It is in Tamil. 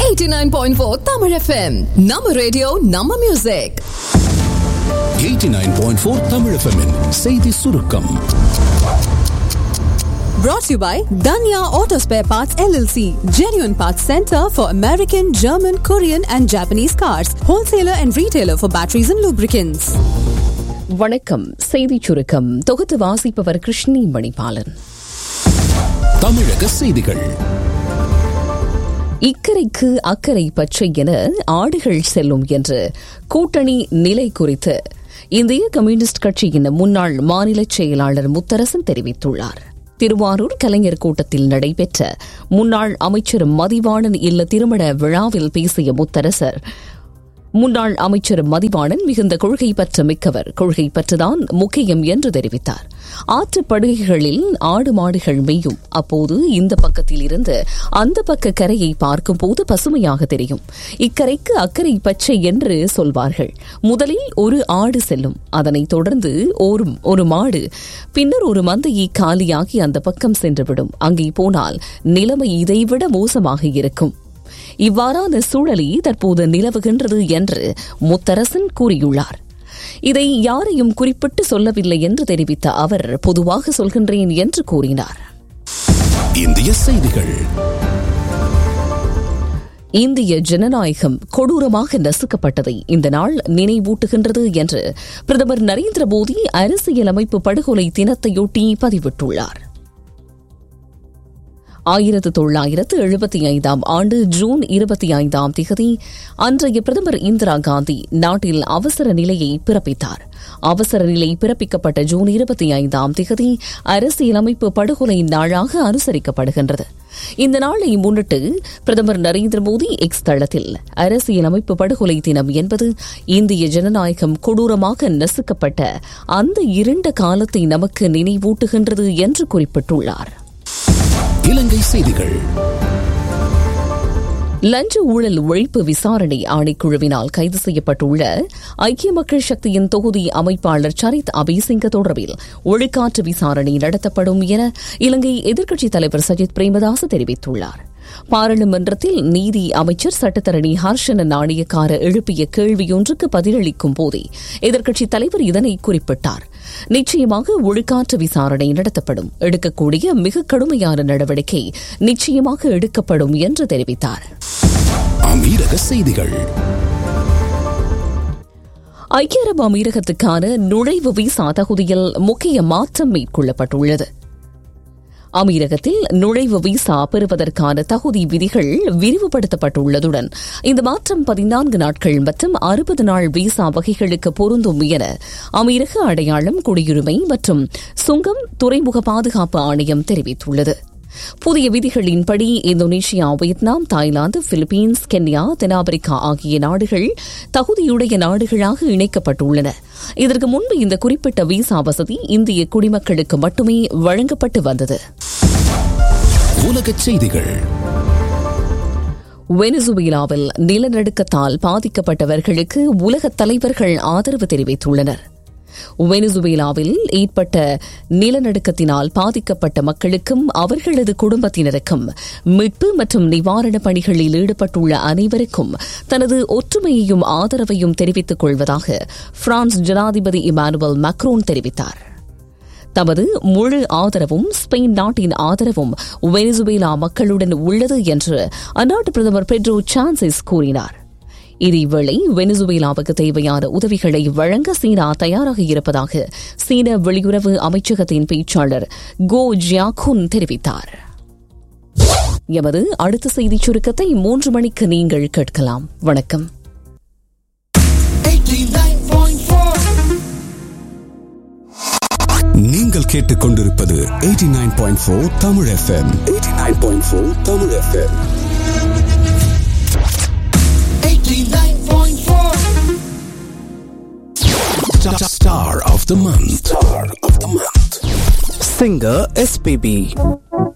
89.4 Tamil FM நம்ம ரேடியோ நம்ம மியூசிக் 89.4 தமிழ் FM -இன் செய்தி சுருக்கம் brought to you by Danya Auto Spare Parts LLC genuine parts center for American German Korean and Japanese cars wholesaler and retailer for batteries and lubricants வணக்கம் செய்திச் சுருக்கம் தொகுத்து வாசிப்பவர் கிருஷ்ணி மணிபாலன் தமிழக செய்திகள் இக்கரைக்கு அக்கறை பச்சை என ஆடுகள் செல்லும் என்று கூட்டணி நிலை குறித்து இந்திய கம்யூனிஸ்ட் கட்சியின் முன்னாள் மாநில செயலாளர் முத்தரசன் தெரிவித்துள்ளார் திருவாரூர் கலைஞர் கூட்டத்தில் நடைபெற்ற முன்னாள் அமைச்சர் மதிவாணன் இல்ல திருமண விழாவில் பேசிய முத்தரசர் முன்னாள் அமைச்சர் மதிவாணன் மிகுந்த கொள்கை பற்ற மிக்கவர் கொள்கை பற்றுதான் முக்கியம் என்று தெரிவித்தார் ஆற்றுப்படுகைகளில் ஆடு மாடுகள் மேயும் அப்போது இந்த பக்கத்தில் இருந்து அந்த பக்க கரையை பார்க்கும் போது பசுமையாக தெரியும் இக்கரைக்கு அக்கறை பச்சை என்று சொல்வார்கள் முதலில் ஒரு ஆடு செல்லும் அதனைத் தொடர்ந்து ஒரு ஒரு மாடு பின்னர் ஒரு மந்தையை காலியாகி அந்த பக்கம் சென்றுவிடும் அங்கே போனால் நிலைமை இதைவிட மோசமாக இருக்கும் இவ்வாறான சூழலே தற்போது நிலவுகின்றது என்று முத்தரசன் கூறியுள்ளார் இதை யாரையும் குறிப்பிட்டு சொல்லவில்லை என்று தெரிவித்த அவர் பொதுவாக சொல்கின்றேன் என்று கூறினார் இந்திய செய்திகள் இந்திய ஜனநாயகம் கொடூரமாக நசுக்கப்பட்டதை இந்த நாள் நினைவூட்டுகின்றது என்று பிரதமர் நரேந்திர மோடி அரசியலமைப்பு படுகொலை தினத்தையொட்டி பதிவிட்டுள்ளார் ஆயிரத்து தொள்ளாயிரத்து எழுபத்தி ஐந்தாம் ஆண்டு ஜூன் இருபத்தி ஐந்தாம் திகதி அன்றைய பிரதமர் இந்திரா காந்தி நாட்டில் அவசர நிலையை பிறப்பித்தார் அவசர நிலை பிறப்பிக்கப்பட்ட ஜூன் இருபத்தி ஐந்தாம் திகதி அரசியலமைப்பு படுகொலை நாளாக அனுசரிக்கப்படுகின்றது இந்த நாளை முன்னிட்டு பிரதமர் நரேந்திர மோடி எக்ஸ் தளத்தில் அரசியலமைப்பு படுகொலை தினம் என்பது இந்திய ஜனநாயகம் கொடூரமாக நசுக்கப்பட்ட அந்த இருண்ட காலத்தை நமக்கு நினைவூட்டுகின்றது என்று குறிப்பிட்டுள்ளார் இலங்கை செய்திகள் லஞ்ச ஊழல் ஒழிப்பு விசாரணை ஆணைக்குழுவினால் கைது செய்யப்பட்டுள்ள ஐக்கிய மக்கள் சக்தியின் தொகுதி அமைப்பாளர் சரித் அபிசிங்க தொடர்பில் ஒழுக்காற்று விசாரணை நடத்தப்படும் என இலங்கை எதிர்க்கட்சித் தலைவர் சஜித் பிரேமதாஸ் தெரிவித்துள்ளார் பாராளுமன்றத்தில் நீதி அமைச்சர் சட்டத்தரணி ஹர்ஷன நாணயக்கார எழுப்பிய கேள்வியொன்றுக்கு பதிலளிக்கும் போதே எதிர்க்கட்சித் தலைவர் இதனை குறிப்பிட்டார் நிச்சயமாக ஒழுக்காற்று விசாரணை நடத்தப்படும் எடுக்கக்கூடிய மிக கடுமையான நடவடிக்கை நிச்சயமாக எடுக்கப்படும் என்று தெரிவித்தார் அமீரக செய்திகள் ஐக்கிய அரபு அமீரகத்துக்கான நுழைவு விசா தகுதியில் முக்கிய மாற்றம் மேற்கொள்ளப்பட்டுள்ளது அமீரகத்தில் நுழைவு விசா பெறுவதற்கான தகுதி விதிகள் விரிவுபடுத்தப்பட்டுள்ளதுடன் இந்த மாற்றம் பதினான்கு நாட்கள் மற்றும் அறுபது நாள் விசா வகைகளுக்கு பொருந்தும் என அமீரக அடையாளம் குடியுரிமை மற்றும் சுங்கம் துறைமுக பாதுகாப்பு ஆணையம் தெரிவித்துள்ளது புதிய விதிகளின்படி Indonesia Vietnam Thailand Philippines Kenya தென்னாப்பிரிக்கா ஆகிய நாடுகள் தகுதியுடைய நாடுகளாக இணைக்கப்பட்டுள்ளன இதற்கு முன்பு இந்த குறிப்பிட்ட விசா வசதி இந்திய குடிமக்களுக்கு மட்டுமே வழங்கப்பட்டு வந்தது உலகச் செய்திகள் வெனிசுவேலாவில் நிலநடுக்கத்தால் பாதிக்கப்பட்டவர்களுக்கு உலக தலைவர்கள் ஆதரவு தெரிவித்துள்ளனர் வெனிசுவேலாவில் ஏற்பட்ட நிலநடுக்கத்தினால் பாதிக்கப்பட்ட மக்களுக்கும் அவர்களது குடும்பத்தினருக்கும் மீட்பு மற்றும் நிவாரணப் பணிகளில் ஈடுபட்டுள்ள அனைவருக்கும் தனது ஒற்றுமையையும் ஆதரவையும் தெரிவித்துக் கொள்வதாக பிரான்ஸ் ஜனாதிபதி இமானுவல் மக்ரோன் தெரிவித்தார் தமது முழு ஆதரவும் ஸ்பெயின் நாட்டின் ஆதரவும் வெனிசுவேலா மக்களுடன் உள்ளது என்று அந்நாட்டு பிரதமர் பெட்ரோ சான்சஸ் கூறினார் இதேவேளை வெனிசுவேலாவுக்கு தேவையான உதவிகளை வழங்க சீனா தயாராக இருப்பதாக சீன வெளியுறவு அமைச்சகத்தின் பேச்சாளர் கோ ஜியாகுன் தெரிவித்தார் எமது அடுத்த செய்திச் சுருக்கத்தை மூன்று மணிக்கு நீங்கள் கேட்கலாம் வணக்கம் நீங்கள் கேட்டுக்கொண்டிருப்பது 89.4 Tamil FM 89.4 Tamil FM Star of the month. Star of the month. Singer SPB